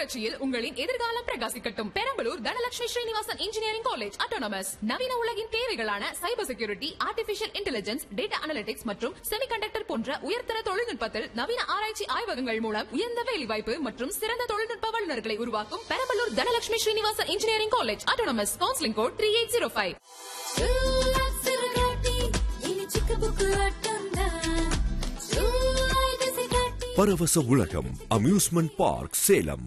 புரட்சியில் உங்களின் எதிர்காலம் பிரகாசிக்கட்டும் Perambalur Dhanalakshmi Srinivasan engineering college autonomous நவீன உலகின் தேவைகளான cyber security artificial intelligence data analytics மற்றும் செமிகண்டக்டர் போன்ற உயர்தர தொழில்நுட்பத்தில் நவீன ஆராய்ச்சி ஆய்வகங்கள் மூலம் உயர்ந்த வேலைவாய்ப்பு மற்றும் சிறந்த தொழில்நுட்ப வல்லுநர்களை உருவாக்கும் Perambalur Dhanalakshmi Srinivasan engineering college autonomous counselling code three eight zero five பரவச உலகம் அம்யூஸ்மெண்ட் பார்க் சேலம்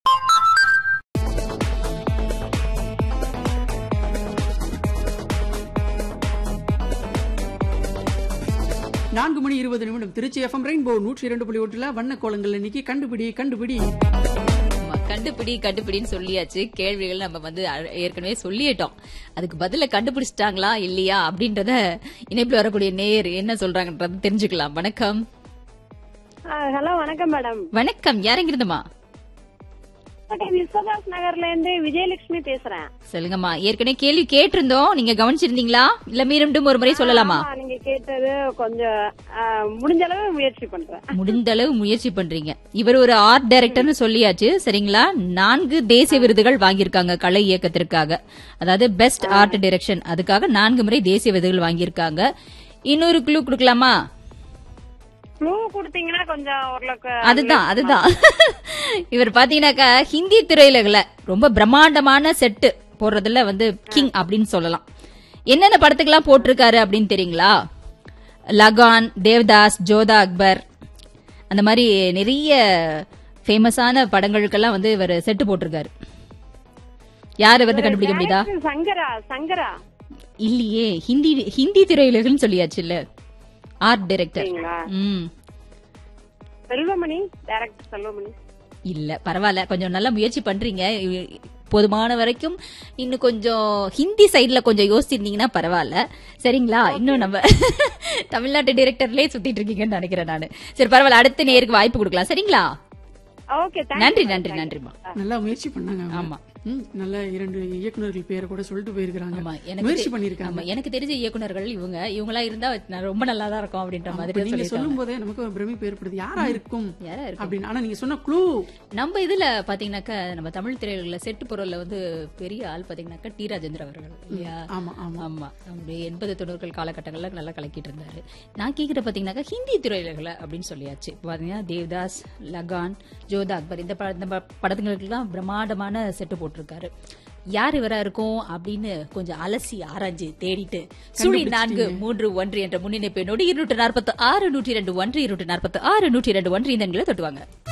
நான்கு மணி இருபது நிமிடம் திருச்சி எஃப்எம் ரெயின்போ நூற்றி இரண்டு புள்ளி ஒன்றுல வண்ண கோலங்கள் இன்னைக்கு கண்டுபிடி கண்டுபிடி ஆமா, கண்டுபிடி கண்டுபிடின்னு சொல்லியாச்சு கேள்விகள் நம்ம வந்து அ- ஏற்கனவே சொல்லிட்டோம் அதுக்கு பதில கண்டுபிடிச்சிட்டாங்களா இல்லையா அப்படின்றத இணைப்புல வரக்கூடிய நேர் என்ன சொல்றாங்கன்றது தெரிஞ்சுக்கலாம் வணக்கம் ஹலோ வணக்கம் மேடம் வணக்கம் யாருங்கிறதுமா விஸ்வதாஸ் நகர்ல இருந்து விஜயலட்சுமி பேசுறேன் சொல்லுங்கம்மா ஏற்கனவே கேள்வி கேட்டிருந்தோம் நீங்க கவனிச்சிருந்தீங்களா இல்ல மீண்டும் ஒரு முறை சொல்லலாமா ஆமா, நீங்க கேட்டது கொஞ்சம் ஆ, முடிஞ்ச அளவு முயற்சி பண்றேன் முடிந்த அளவு முயற்சி பண்றீங்க இவர் ஒரு ஆர்ட் டைரக்டர்னு சொல்லியாச்சு சரிங்களா நான்கு தேசிய விருதுகள் வாங்கியிருக்காங்க கலை இயக்கத்திற்காக அதாவது பெஸ்ட் ஆர்ட் டைரக்ஷன் அதுக்காக நான்கு முறை தேசிய விருதுகள் வாங்கியிருக்காங்க இன்னொரு குழு கொடுக்கலாமா க்ளூ கொடுத்தீங்கன்னா கொஞ்சம் ஓரளவுக்கு அதுதான் அதுதான் இவர் பாத்தீங்கன்னாக்கா ஹிந்தி திரையுலகில் ரொம்ப பிரம்மாண்டமான செட்டு போடுறதுல வந்து கிங் அப்படின்னு சொல்லலாம் என்னென்ன படத்துக்கெல்லாம் போட்டிருக்காரு அப்படின்னு தெரியுங்களா லகான் தேவ்தாஸ் ஜோதா அக்பர் அந்த மாதிரி நிறைய ஃபேமஸான படங்களுக்கெல்லாம் வந்து இவர் செட்டு போட்டிருக்காரு யார் இவர்னு கண்டுபிடிக்க முடியுதா சங்கரா சங்கரா இல்லையே ஹிந்தி ஹிந்தி திரையுலகுன்னு சொல்லியாச்சுல்ல ஆர்ட் டைரக்டர் சரிங்களா ம் செல்வமணி டைரக்டர் செல்வமணி இல்ல பரவாயில்ல கொஞ்சம் நல்லா முயற்சி பண்றீங்க இ- போதுமான வரைக்கும் இன்னும் கொஞ்சம் ஹிந்தி சைடுல கொஞ்சம் யோசிச்சிருந்தீங்கன்னா பரவாயில்ல சரிங்களா இன்னும் நம்ம தமிழ்நாட்டு டைரக்டர்லயே சுத்திட்டு இருக்கீங்கன்னு நினைக்கிறேன் நானு சரி பரவாயில்ல அடுத்த நேருக்கு வாய்ப்பு கொடுக்கலாம் சரிங்களா ஓகே நன்றி நன்றி நன்றிமா நல்லா முயற்சி பண்ணாங்க அவங்க. ஆமா. ம், நல்ல இரண்டு இயக்குனர்கள் பேரை கூட சொல்லிட்டு போயிருக்காங்க ஆமா எனக்கு முயற்சி தெ- பண்ணிருக்காங்க ஆமா எனக்கு தெரிஞ்ச இயக்குனர்கள் இவங்க இவங்களா இருந்தா நான் ரொம்ப நல்லா தான் இருக்கும் அப்படின்ற அப்ப மாதிரி நீங்க சொல்லிருக்காங்க சொல்லும் போதே நமக்கு ஒரு பிரமிப்பு ஏற்படுது யாரா இருக்கும் யாரா இருக்கும் அப்படின்னு ஆனா நீங்க சொன்ன க்ளூ நம்ம இதுல பாத்தீங்கன்னாக்கா நம்ம தமிழ் திரையுலகில் செட்டு பொருள்ல வந்து பெரிய ஆள் பாத்தீங்கன்னாக்கா டி ராஜேந்திர அவர்கள் இல்லையா ஆமா ஆமா ஆமா நம்முடைய எண்பது தொண்ணூறுகள் காலகட்டங்கள்ல நல்லா கலக்கிட்டு இருந்தாரு நான் கேக்குற பாத்தீங்கன்னாக்கா ஹிந்தி திரையுலகில் அப்படின்னு சொல்லியாச்சு இப்ப பாத்தீங்கன்னா தேவ்தாஸ் லகான் ஜோதா அக்பர் இந்த ப- இந்த ப- படத்துங்களுக்கெல்லாம் பிரம்மாண்டமான செட்டு போட்டிருக்காரு யார் இவரா இருக்கும் அப்படின்னு கொஞ்சம் அலசி ஆராய்ஞ்சு தேடிட்டு சுழி நான்கு மூன்று ஒன்று என்ற முன்னிணைப்பு நொடி இருநூற்று நாற்பத்தி ஆறு நூற்றி இரண்டு ஒன்று இருநூற்று நாற்பத்தி ஆறு நூற்றி இரண்டு ஒன்று இந்த எண்களை தொட்டுவாங்க